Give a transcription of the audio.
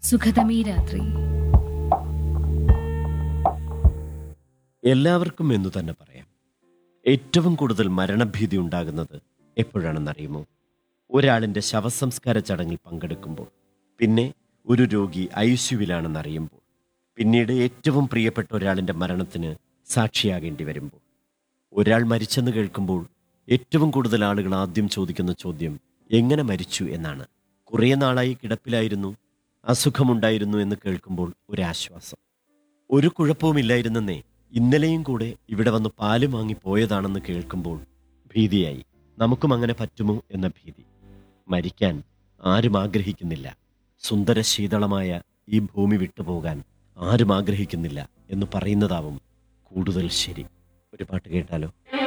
സുഖതമീ രാത്രി എല്ലാവർക്കും എന്നു തന്നെ പറയാം ഏറ്റവും കൂടുതൽ മരണഭീതി ഉണ്ടാകുന്നത് എപ്പോഴാണെന്നറിയുമോ ഒരാളിൻ്റെ ശവസംസ്കാര ചടങ്ങിൽ പങ്കെടുക്കുമ്പോൾ പിന്നെ ഒരു രോഗി ഐസ്യുവിലാണെന്നറിയുമ്പോൾ പിന്നീട് ഏറ്റവും പ്രിയപ്പെട്ട ഒരാളിൻ്റെ മരണത്തിന് സാക്ഷിയാകേണ്ടി വരുമ്പോൾ ഒരാൾ മരിച്ചെന്ന് കേൾക്കുമ്പോൾ ഏറ്റവും കൂടുതൽ ആളുകൾ ആദ്യം ചോദിക്കുന്ന ചോദ്യം എങ്ങനെ മരിച്ചു എന്നാണ് കുറേ നാളായി കിടപ്പിലായിരുന്നു അസുഖമുണ്ടായിരുന്നു എന്ന് കേൾക്കുമ്പോൾ ഒരാശ്വാസം ഒരു കുഴപ്പവുമില്ലായിരുന്നെന്നേ ഇന്നലെയും കൂടെ ഇവിടെ വന്ന് പാല് വാങ്ങി പോയതാണെന്ന് കേൾക്കുമ്പോൾ ഭീതിയായി നമുക്കും അങ്ങനെ പറ്റുമോ എന്ന ഭീതി മരിക്കാൻ ആരും ആഗ്രഹിക്കുന്നില്ല സുന്ദര ശീതളമായ ഈ ഭൂമി വിട്ടുപോകാൻ ആരും ആഗ്രഹിക്കുന്നില്ല എന്ന് പറയുന്നതാവും കൂടുതൽ ശരി ഒരു പാട്ട് കേട്ടാലോ